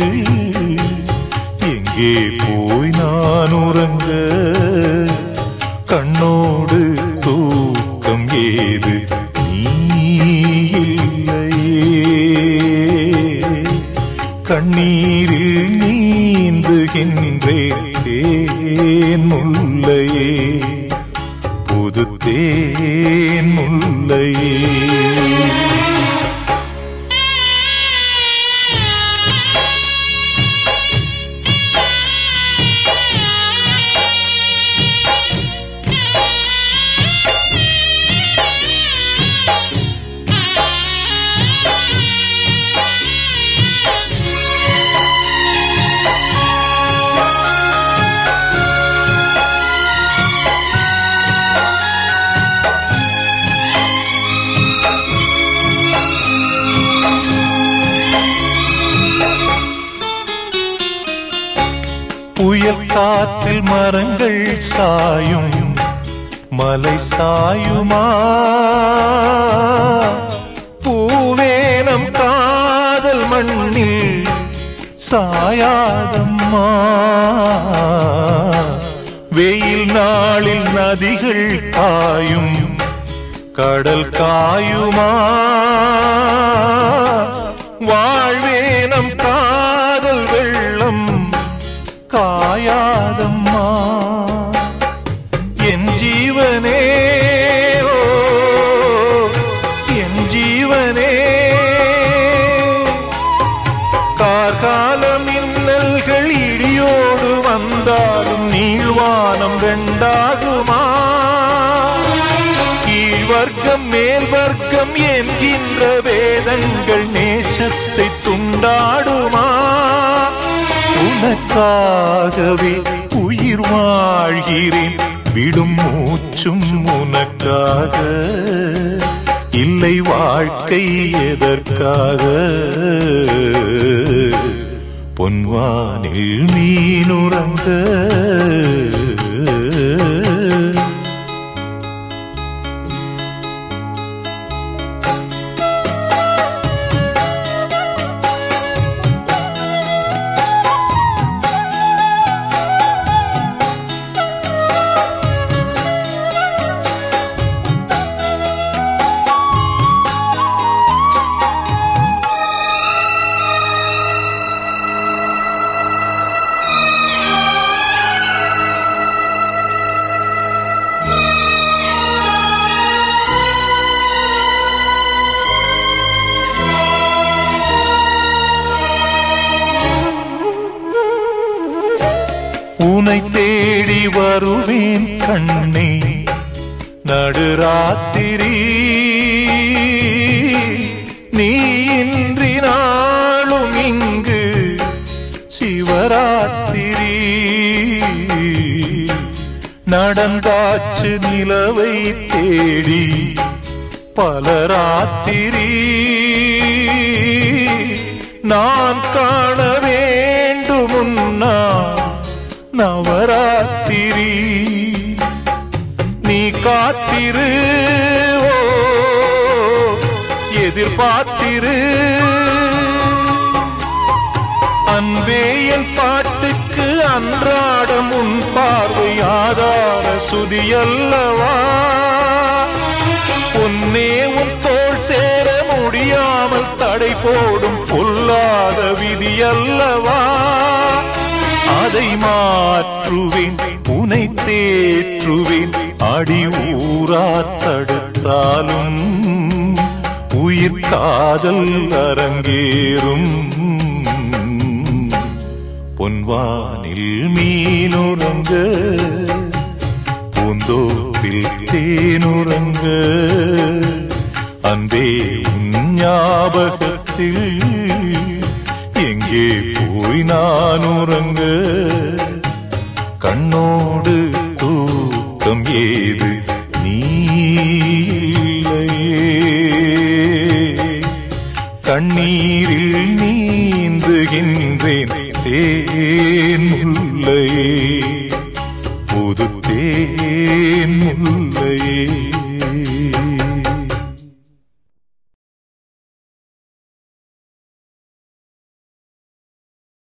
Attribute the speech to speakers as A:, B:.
A: எங்கே போய் நான் உறங்க கண்ணோடு தூக்கம் ஏது நீ இல்லையே கண்ணீரில் நீந்துகின்றேன் தேன் முல்லையே புது தேன் முல்லையே புயல் காற்றில் மரங்கள் சாயும் மலை சாயுமா பூவேனம் காதல் மண்ணில் சாயாதம்மா வெயில் நாளில் நதிகள் காயும் கடல் காயுமா வாழ்வேனம் காதல் வெள்ளம் காயாதம்மா என் ஜீவனே ஓ, என் ஜீவனே கார்கால மின்னல்கள் இடியோடு வந்தாலும் நீழ்வானம் ரெண்டாகுமா கீழ் வர்க்கம் மேல் வர்க்கம் என்கின்ற வேதங்கள் நேசத்தை துண்டாடுமா உனக்காகவே உயிர் வாழ்கிறேன் விடும் மூச்சும் உனக்காக இல்லை வாழ்க்கை எதற்காக பொன்வானில் மீனுறங்க உனை தேடி வருவேன் கண்ணே நடுராத்திரி நீ இன்றி நாளும் இங்கு சிவராத்திரி நடந்தாச்சு நிலவை தேடி பல ராத்திரி நான் காண வேண்டுமுன்னா நவராத்திரி நீ காத்திரு ஓ, எதிர்பார்த்திரு அன்பே என் பாட்டுக்கு அன்றாடம் உன் பார்வை ஆதார சுதியல்லவா பொன்னே உன் தோள் சேர முடியாமல் தடை போடும் பொல்லாத விதியல்லவா அதை மாற்றுவேன் உனை தேற்றுவேன் அடி ஊரா தடுத்தாலும் உயிர் காதல் அரங்கேறும் பொன்வானில் மீனுறங்க பூந்தோப்பில் தேனுறங்க அன்பே உன் ஞாபகத்தில் எங்கே போய் நான் உறங்க கண்ணோடு தூக்கம் ஏது நீ இல்லையே கண்ணீரில் நீந்துகின்றேன் தேன் முல்லையே புது தேன் முல்லையே